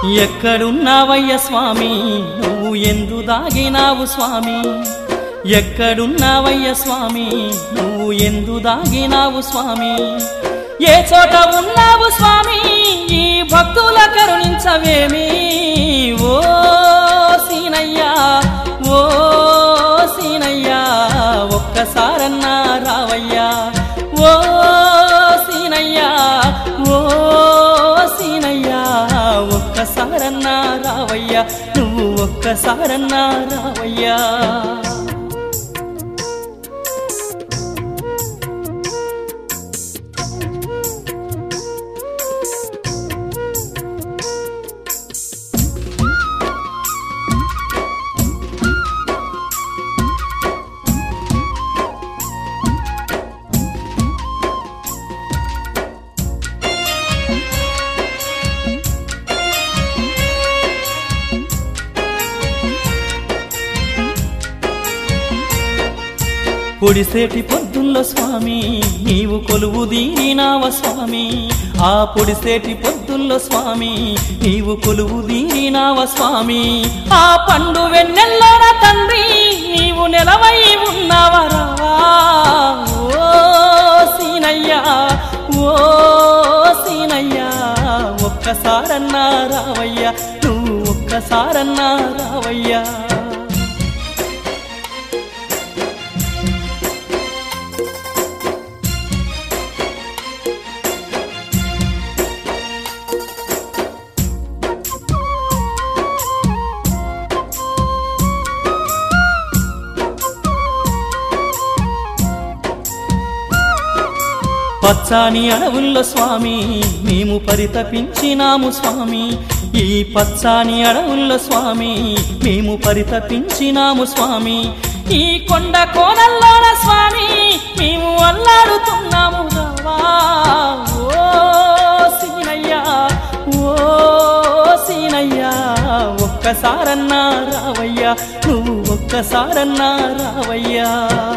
ఎక్కడున్నావయ్య స్వామి నువ్వు ఎందు దాగినావు స్వామి ఎక్కడున్నావయ్య స్వామి నువ్వు ఎందు దాగినావు స్వామి ఏ చోట ఉన్నావు స్వామి ఈ భక్తుల కరుణించవేమి ఓ సీనయ్యా ఓ సీనయ్యా ఒక్కసారన్నా రావయ్యా ఓ సీనయ్యా ఓ సీనయ్యా ఒక్కసారన్నా రావయ్యా నువ్వు ఒక్కసారన్నా రావయ్యా పొడిసేటి పొద్దుల్లో స్వామి నీవు కొలువు దీనినావ స్వామి ఆ పొడిసేటి పొద్దుల్లో స్వామి నీవు కొలువు దీనినావ స్వామి ఆ పండు వెన్నెల్లోన తండ్రి నీవు నెలవై ఉన్నావా రావా ఓ సీనయ్యా ఓ సీనయ్యా ఒక్కసారన్నా రావయ్యా నువ్వు ఒక్కసారన్నా రావయ్యా పచ్చాని అడవుల్లో స్వామి మేము పరితపించినాము స్వామి ఈ పచ్చాని అడవుల్లో స్వామి మేము పరితపించినాము స్వామి ఈ కొండ కోనల్లోన స్వామి మేము అల్లాడుతున్నాము రావా ఓ సీనయ్యా ఓ సీనయ్యా ఒక్కసారన్నా రావయ్యా నువ్వు ఒక్కసారన్నా రావయ్యా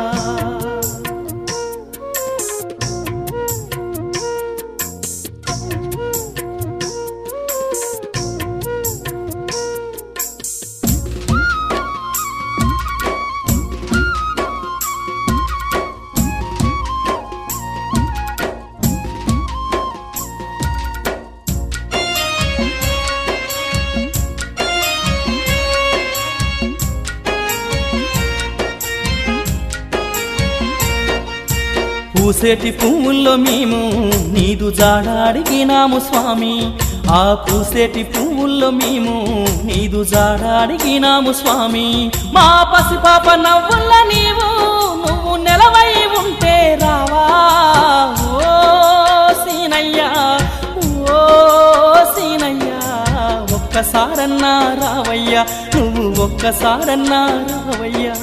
పూసేటి పువ్వుల్లో మేము నీదు జాడ అడిగినాము స్వామి ఆ పూసేటి పువ్వుల్లో మేము నీదు జాడ అడిగినాము స్వామి మా పసిపాప నవ్వుల్ల నీవు నువ్వు నెలవై ఉంటే రావా ఓ సీనయ్యా ఓ సీనయ్యా ఒక్కసారన్నా రావయ్యా నువ్వు ఒక్కసారన్నా రావయ్యా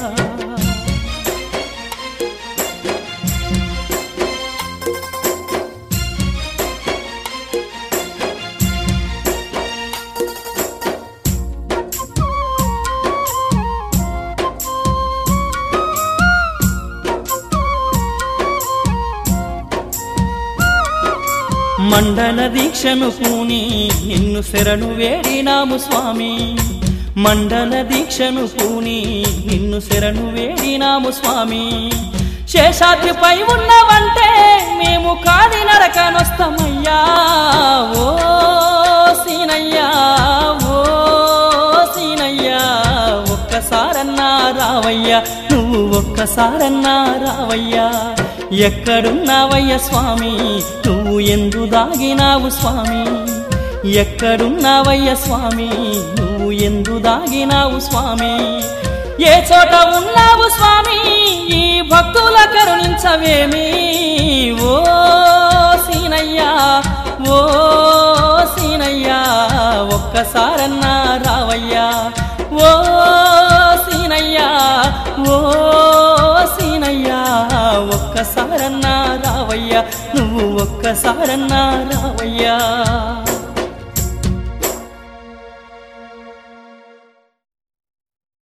మండల దీక్షను పూని నిన్ను శరణు వేడినాము స్వామి మండల దీక్షను పూని నిన్ను శరణు వేడినాము స్వామి శేషాద్రిపై ఉన్నవంటే మేము కాది నరకనొస్తామయ్యా ఓ సీనయ్యా ఓ సీనయ్యా ఒక్కసారన్నా రావయ్యా నువ్వు ఒక్కసారన్నా రావయ్యా ఎక్కడున్నావయ్య స్వామి నువ్వు ఎందు దాగినావు స్వామి ఎక్కడున్నావయ్య స్వామి నువ్వు ఎందు దాగినావు స్వామి ఏ చోట ఉన్నావు స్వామి ఈ భక్తుల కరుణించవేమి ఓ సీనయ్యా ఓ సీనయ్యా ఒక్కసారన్నా రావయ్యా ఓ సీనయ్యా ఓ సీనయ్యా ఒక్కసారన్నా రావయ్యా నువ్వు ఒక్కసారన్నా రావయ్యా